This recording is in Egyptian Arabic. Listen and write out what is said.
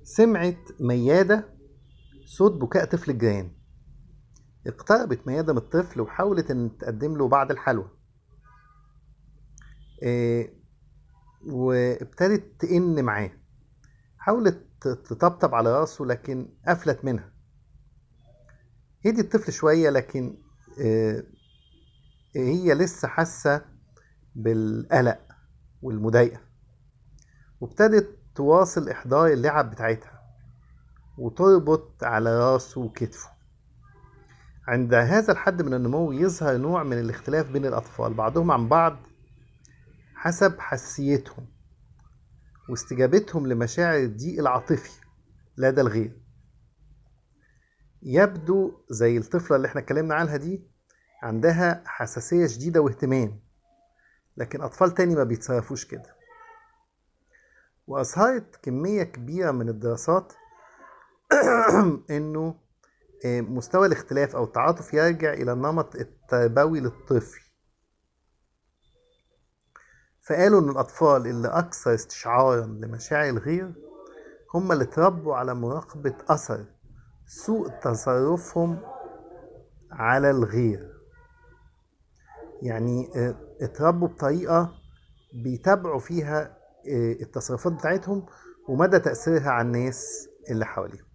سمعت ميادة صوت بكاء طفل الجيران اقتربت ميادة من الطفل وحاولت ان تقدم له بعض الحلوى إيه وابتدت تئن معاه حاولت تطبطب على راسه لكن قفلت منها هدي الطفل شوية لكن إيه هي لسه حاسة بالقلق والمضايقة وابتدت تواصل إحضار اللعب بتاعتها وتربط على راسه وكتفه عند هذا الحد من النمو يظهر نوع من الاختلاف بين الأطفال بعضهم عن بعض حسب حساسيتهم واستجابتهم لمشاعر الضيق العاطفي لدى الغير يبدو زي الطفلة اللي احنا اتكلمنا عنها دي عندها حساسية شديدة واهتمام لكن أطفال تاني ما بيتصرفوش كده وأظهرت كمية كبيرة من الدراسات إنه مستوى الاختلاف أو التعاطف يرجع إلى النمط التربوي للطفل فقالوا إن الأطفال اللي أكثر استشعارا لمشاعر الغير هم اللي اتربوا على مراقبة أثر سوء تصرفهم على الغير يعني اتربوا بطريقة بيتابعوا فيها التصرفات بتاعتهم ومدى تأثيرها على الناس اللي حواليهم